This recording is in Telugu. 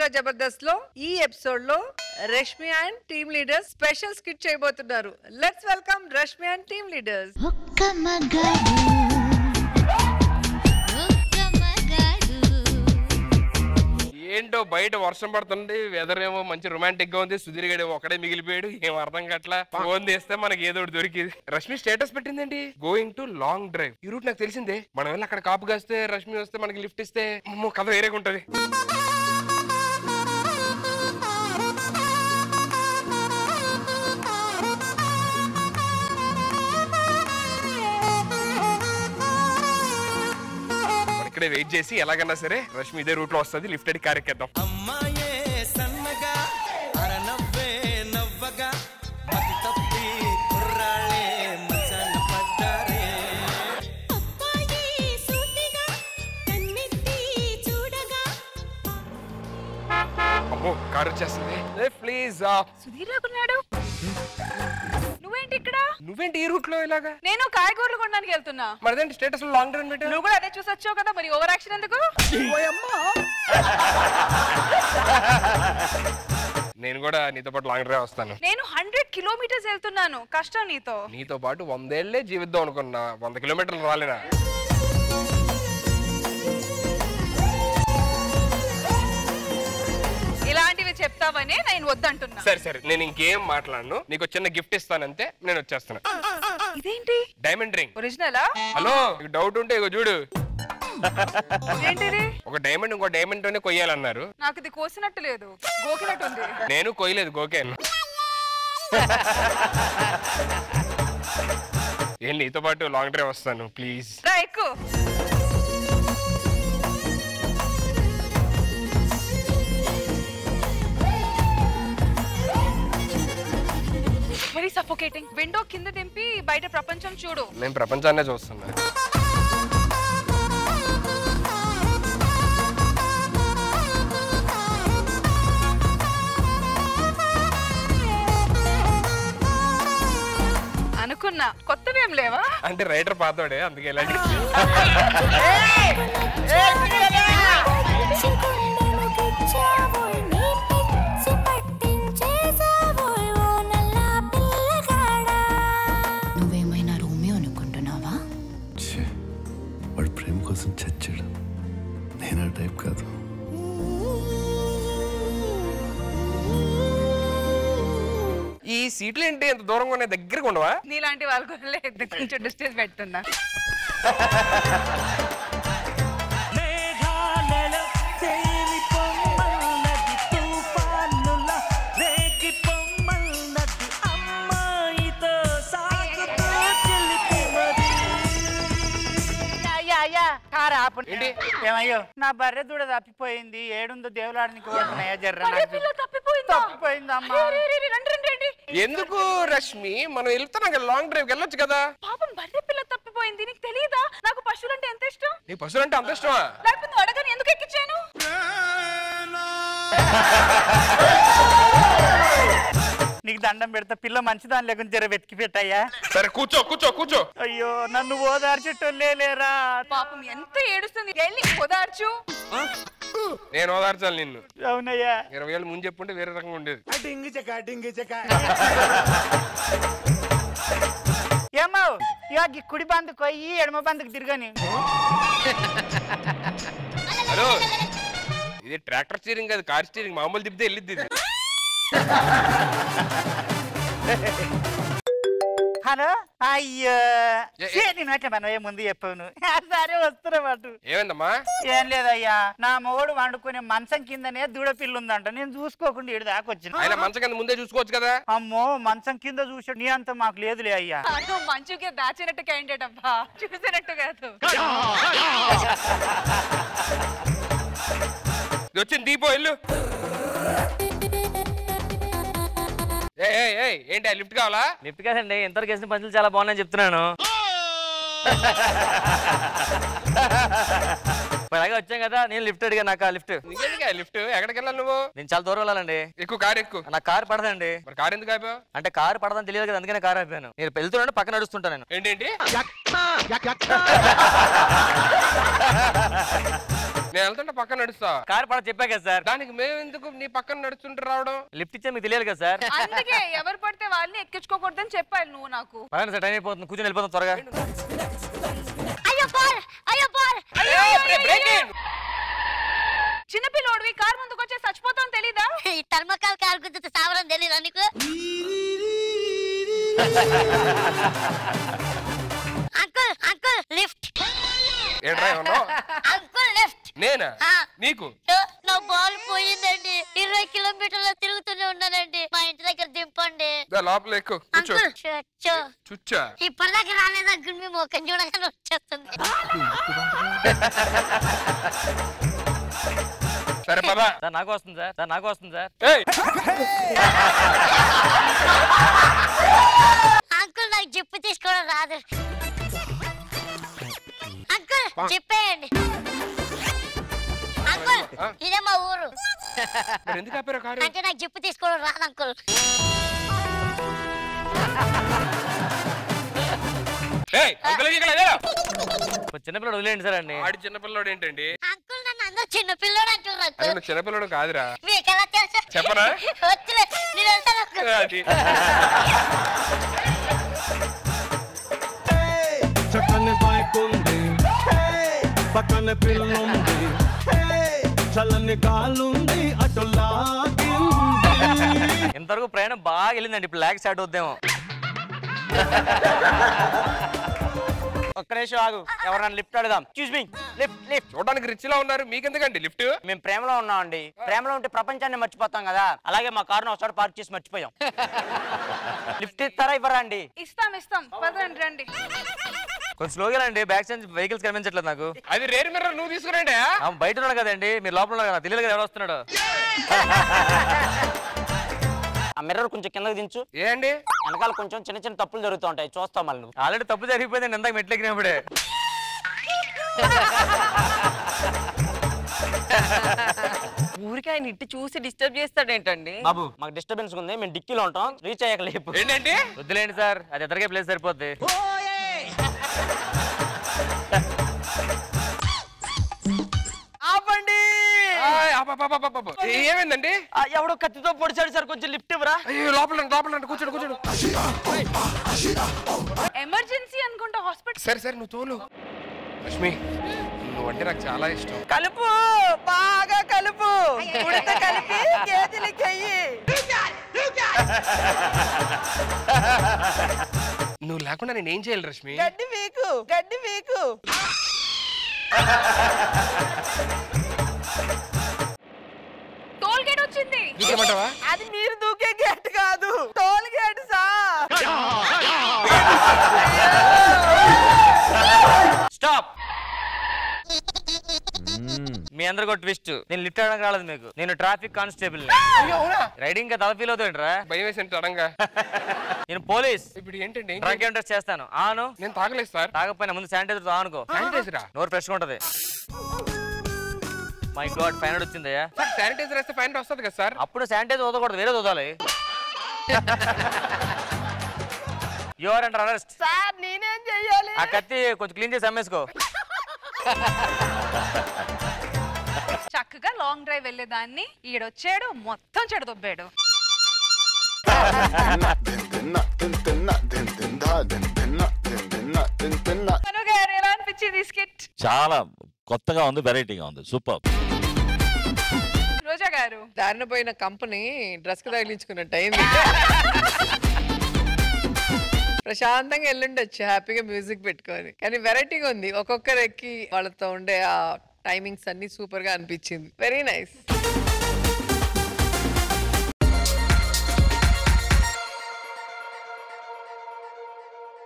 ఎక్స్ట్రా జబర్దస్త్ లో ఈ ఎపిసోడ్ లో Rashmi and team leaders special skit చేయబోతున్నారు let's welcome Rashmi and team leaders ఒక్క మగాడు ఒక్క మగాడు ఏంటో బయట వర్షం పడుతుంది వెదర్ ఏమో మంచి రొమాంటిక్ గా ఉంది సుధీర్ గడు ఒకడే మిగిలిపోయాడు ఏం అర్థం కావట్లా ఫోన్ తీస్తే మనకి ఏదో ఒకటి దొరికింది రష్మి స్టేటస్ పెట్టిందేంటి గోయింగ్ టు లాంగ్ డ్రైవ్ ఈ రూట్ నాకు తెలిసిందే మనం వెళ్ళి అక్కడ కాపు కాస్తే రష్మి వస్తే మనకి లిఫ్ట్ ఇస్తే అమ్మో కథ వేరేగా ఉంటది మనం ఇక్కడే వెయిట్ చేసి ఎలాగన్నా సరే రష్మి ఇదే రూట్ లో వస్తుంది లిఫ్ట్ అడి కారెక్కేద్దాం అమ్మాయే సన్నగా అరనవ్వే నవ్వగా మతి తప్పి కుర్రాళ్ళే మంచాన పడ్డారే అబ్బాయి సూటిగా కన్నెత్తి చూడగా అమ్మో కారు వచ్చేస్తుంది ప్లీజ్ సుధీర్ రాకున్నాడు నువ్వేంటి ఇక్కడ నువ్వేంటి ఈ రూట్ లో ఇలాగా నేను కాయగూరలు కొనడానికి వెళ్తున్నా మరిదేంటి స్టేటస్ లో లాంగ్ డ్రైవ్ పెట్టావు నువ్వు కూడా అదే చూసి వచ్చావు కదా మరి ఓవర్ యాక్షన్ ఎందుకు నేను కూడా నీతో పాటు లాంగ్ డ్రైవ్ వస్తాను నేను హండ్రెడ్ కిలోమీటర్స్ వెళ్తున్నాను కష్టం నీతో నీతో పాటు వందేళ్లే జీవిద్దాం అనుకున్నా వంద కిలోమీటర్లు రాలేనా ఇలాంటివి చెప్తావనే నేను వద్దంటున్నా సరే సరే నేను ఇంకేం మాట్లాడను నీకు చిన్న గిఫ్ట్ ఇస్తానంతే నేను వచ్చేస్తాను ఇదేంటి డైమండ్ రింగ్ ఒరిజినలా హలో డౌట్ ఉంటే ఇగో చూడు ఏంటిది ఒక డైమండ్ ఇంకో డైమండ్ తోనే కొయ్యాలన్నారు నాకు ఇది కోసినట్టు లేదు గోకినట్టు ఉంది నేను కొయ్యలేదు గోకేను ఏం నీతో పాటు లాంగ్ డ్రైవ్ వస్తాను ప్లీజ్ రా ఎక్కు వెరీ సఫోకేటింగ్ విండో కింద దింపి బయట ప్రపంచం చూడు నేను ప్రపంచాన్నే చూస్తున్నా అనుకున్నా కొత్తవి ఏం లేవా అంటే రైటర్ పాతోడే అందుకే ఇలాంటి పిచ్చి గుండెను గిచ్చావోయ్ నీ పిచ్చి పట్టించేసావోయ్ ఓ నల్ల పిల్లగాడా నువ్వేమైనా రోమియో అనుకుంటున్నావా ఛే, వాడు ప్రేమ కోసం చచ్చాడు నేను ఆ టైప్ కాదు ఈ సీట్లు ఏంటి ఎంత దూరంగా ఉన్నాయి దగ్గరగా ఉండవా నీలాంటి వాళ్ళ కూడా కొంచెం డిస్టెన్స్ పెడుతున్నా మేఘాలలో తేలి పొమ్మన్నది తుఫానుల రేగి పొమ్మన్నది అమ్మాయితో సాగుతూ చిలిపి మరి అయ్యా అయ్యా కారు ఆపు ఏంటి? ఏమయ్యో నా బర్రె దూడ తప్పిపోయింది ఏడుందో దేవులాడనికి పోతున్నాయా జర్ర అరే పిల్ల తప్పిపోయిందా తప్పిపోయిందమ్మా అరే, అరే, అరే, రండి రండి రండి ఎందుకు రష్మి మనం వెళ్తున్నాం కదా లాంగ్ డ్రైవ్ వెళ్ళొచ్చు కదా పాపం బర్రె పిల్ల తప్పిపోయింది నీకు తెలియదా నాకు పశువులు అంటే ఎంత ఇష్టం నీ పశువులు అంటే అంత ఇష్టమా లేకపోతే నువ్వు అడగని ఎందుకు ఎక్కించాను నీకు దండం పెడతా పిల్ల మంచిదాని లేకుండా జర వెతికి పెట్టయ్యా సరే కూర్చో కూర్చో కూర్చో అయ్యో నన్ను ఓదార్చేటోళ్ళే లేరా పాపం ఎంత ఏడుస్తుంది వెళ్ళి ఓదార్చు నేను ఓదార్చాలి నిన్ను అవునయ్యా ఇరవై ఏళ్ళు ముందు చెప్పుంటే వేరే రకంగా ఉండేది ఏమో ఇక ఈ కుడి బందుకు పోయి ఎడమ బందుకు తిరగని హలో ఇది ట్రాక్టర్ స్టీరింగ్ కాదు కార్ స్టీరింగ్ మామూలు తిప్పితే వెళ్ళిద్ది ఇది హలో అయ్యో ఏ- ఛీ, నేను వచ్చా మనం ఏ ముందు చెప్పాను సరే వస్తున్నా పాటు ఏమైందమ్మా ఏం లేదయ్యా నా మొగుడు వండుకునే మంచం కిందనే దూడ పిల్ల ఉందంట నేను చూసుకోకుండా ఇటు దాకా వచ్చిన ఆయన మంచం కింద ముందే చూసుకోవచ్చు కదా అమ్మో మంచం కింద చూసాడు నీ అంత మాకు లేదులే అయ్యా అదో మంచుకి దాచినట్టు క్యాండిడేట్ అబ్బా చూసినట్టు కాదు ఇది వచ్చింది దీపో వెళ్ళు ఏ ఏ, ఏ, ఏంటి లిఫ్ట్ కావాలా లిఫ్ట్ కాదండి ఇంతవరకు వేసిన పంచులు చాలా బాగున్నాయని చెప్తున్నాను మరి అలాగే వచ్చాం కదా నేను లిఫ్ట్ అడిగా నాకు ఆ లిఫ్ట్ నీకెందుకు లిఫ్ట్ ఎక్కడికి వెళ్ళాలి నువ్వు నేను చాలా దూరం వెళ్ళాలండి ఎక్కువ కారు ఎక్కువ నాకు కారు పడదండి మరి కారు ఎందుకు అయిపోయావు అంటే కారు పడదని తెలియదు కదా అందుకనే కారు అయిపోయాను నేను వెళ్తున్నాను పక్కన నడుస్తుంటా నేను ఏంటేంటి నేను వెళ్తుంటే పక్కన నడుస్తా కారు పడ చెప్పా కదా సార్ దానికి మేము ఎందుకు నీ పక్కన నడుస్తుంటే రావడం లిఫ్ట్ ఇచ్చా మీకు తెలియాలి కదా సార్ అందుకే ఎవరు పడితే వాళ్ళని ఎక్కించుకోకూడదని చెప్పాలి నువ్వు నాకు పదండి సార్ టైం అయిపోతుంది కూర్చొని వెళ్ళిపోతాం త్వరగా అయ్యో పార్ అయ్యో పార్ చిన్నపిల్లోడివి కార్ ముందుకు వచ్చి చచ్చిపోతాం తెలీదా ఈ థర్మకాల్ కార్ గుర్తు సావరం తెలీదా నీకు అంకుల్ అంకుల్ లిఫ్ట్ ఏడ్రా ఉన్నావు అంకుల్ లిఫ్ట్ నేనా ఆ. నీకు నా బాల్ పోయిందండి ఇరవై కిలోమీటర్ల తిరుగుతూనే ఉన్నానండి మా ఇంటి దగ్గర దింపండి దా, లోపల ఎక్కువ కూర్చో అంకుల్ చచ్చో చుచ్చా ఇప్పటిదాకా రాలేదు అంకుల్ మీ ముఖం చూడగానే వచ్చేస్తుంది సరే పదా సార్ నాకు వస్తుంది సార్ సార్ నాకు వస్తుంది సార్ ఏయ్ అంకుల్ నాకు జిప్పు తీసుకోవడం రాదు అంకుల్ చెప్పేయండి అంకుల్ ఆ? ఇదే మా ఊరు మరి ఎందుకు ఆపారు కారు అంటే నాకు జిప్పు తీసుకోవడం రాదు అంకుల్ ఏయ్ అంకుల్ ఇక్కడ లేరా కొంచెం చిన్నపిల్లడు వదిలేండి సార్ అండి ఆడి చిన్నపిల్లడు ఏంటండి అంకుల్ నన్ను అందరూ చిన్న పిల్లడు అంటారు అదే అంకుల్ నువ్వు చిన్నపిల్లడు కాదురా మీకు ఎలా తెలుసు చెప్పనా? వచ్చలే నేను వెళ్తాను అంకుల్ అది చక్కని బైక్ ఉంది పక్కన పిల్లుంది చల్లని గాలుంది అటు లాగింది ఇంతవరకు ప్రయాణం బాగా వెళ్ళిందండి ఇప్పుడు లాగ్ స్టార్ట్ అవుద్దేమో ఒక్క నిమిషం ఆగు ఎవరన్నా లిఫ్ట్ అడుగుదాం చూస్ మీ లిఫ్ట్ లిఫ్ట్ చూడడానికి రిచ్ లా ఉన్నారు మీకెందుకండి లిఫ్ట్ మేము ప్రేమలో ఉన్నామండి ప్రేమలో ఉంటే ప్రపంచాన్ని మర్చిపోతాం కదా అలాగే మా కారును ఒకసారి పార్క్ చేసి మర్చిపోయాం లిఫ్ట్ ఇస్తారా ఇవ్వరా అండి ఇస్తాం ఇస్తాం పదండి రండి కొంచెం స్లోగా అండి బ్యాక్ సైడ్ వెహికల్స్ కనిపించట్లేదు నాకు అది రేర్ మిర్రర్ నువ్వు తీసుకురండి ఆ, బయట ఉన్నాడు కదండి మీరు లోపల ఉన్నారు కదా తెలియదు కదా ఎవరు వస్తున్నాడు ఆ మిర్రర్ కొంచెం కిందకి దించు ఏ అండి వెనకాల కొంచెం చిన్న చిన్న తప్పులు జరుగుతూ ఉంటాయి చూస్తాం మళ్ళీ నువ్వు ఆల్రెడీ తప్పు జరిగిపోయింది ఇందాక మెట్లు ఎక్కినప్పుడే ఊరికి ఆయన ఇట్టి చూసి డిస్టర్బ్ చేస్తాడేంటండి బాబు మాకు డిస్టర్బెన్స్ ఉంది మేము డిక్కీలో ఉంటాం రీచ్ అయ్యాక లేపు ఏంటండి వద్దులేండి సార్ అది ఎదరికే ప్లేస్ సరిపోద్ది ఆపండి ఆయ్, అబ్బ, అబ్బ, అబ్బ, అబ్బ, అబ్బ. ఏమైందండి ఆ, ఎవడో కత్తితో పొడిచాడు సార్ కొంచెం లిఫ్ట్ ఇవ్వరా అయ్యో లోపల రండి, లోపల రండి, కూర్చోండి కూర్చోండి ఎమర్జెన్సీ అనుకుంటా హాస్పిటల్ సరే సరే నువ్వు తోలు లక్ష్మి నువ్వంటే నాకు చాలా ఇష్టం కలుపు బాగా కలుపు ఉడత కలిపి గేదెలకి అయ్యి నువ్వు లేకుండా నేను ఏం చేయాలి రష్మి గడ్డి వీకు గడ్డి వీకు టోల్ గేట్ వచ్చింది దూకేమంటావా అది మీరు దూకే గేట్ కాదు టోల్ గేట్ సార్ స్టాప్ మీ అందరికి ఒక ట్విస్ట్ నేను లిఫ్ట్ అడగడానికి రాలేదు మీకు నేను ట్రాఫిక్ కానిస్టేబుల్ అయ్యో, అవునా రైడింగ్ గా తల ఫీల్ అవుతాయంట్రా భయం వేసి సడన్గా నేను పోలీస్ ఇప్పుడు ఏంటండి ఏం డ్రగ్ టెస్ట్ చేస్తాను ఆను నేను తాగలేదు సార్ తాగకపోయినా ముందు శానిటైజర్ తో ఆనుకో శానిటైజరా నోరు ఫ్రెష్ గా ఉంటది మై గాడ్ ఫైన్ వచ్చిందయ్యా సార్ శానిటైజర్ వేస్తే ఫైన్ వస్తుంది కదా సార్ అప్పుడు శానిటైజర్ వదలకూడదు వేరే వదలాలి యువర్ అండర్ అరెస్ట్ సార్ నేనేం చెయ్యాలి ఆ కత్తి కొంచెం క్లీన్ చేసి అమ్మేసుకో చక్కగా లాంగ్ డ్రైవ్ వెళ్ళేదాన్ని ఈడొచ్చాడు మొత్తం చెడదొబ్బాడు మను గారు ఎలా అనిపించింది ఈ స్కిట్ చాలా కొత్తగా ఉంది వెరైటీగా ఉంది సూపర్ రోజా గారు దారిన పోయిన కంపెనీ డ్రెస్ కు తగిలించుకున్నట్టు అయింది ప్రశాంతంగా ఎల్లుండొచ్చు హ్యాపీగా మ్యూజిక్ పెట్టుకొని కానీ వెరైటీగా ఉంది ఒక్కొక్కరు ఎక్కి వాళ్ళతో ఉండే ఆ టైమింగ్స్ అన్ని సూపర్ గా అనిపించింది వెరీ నైస్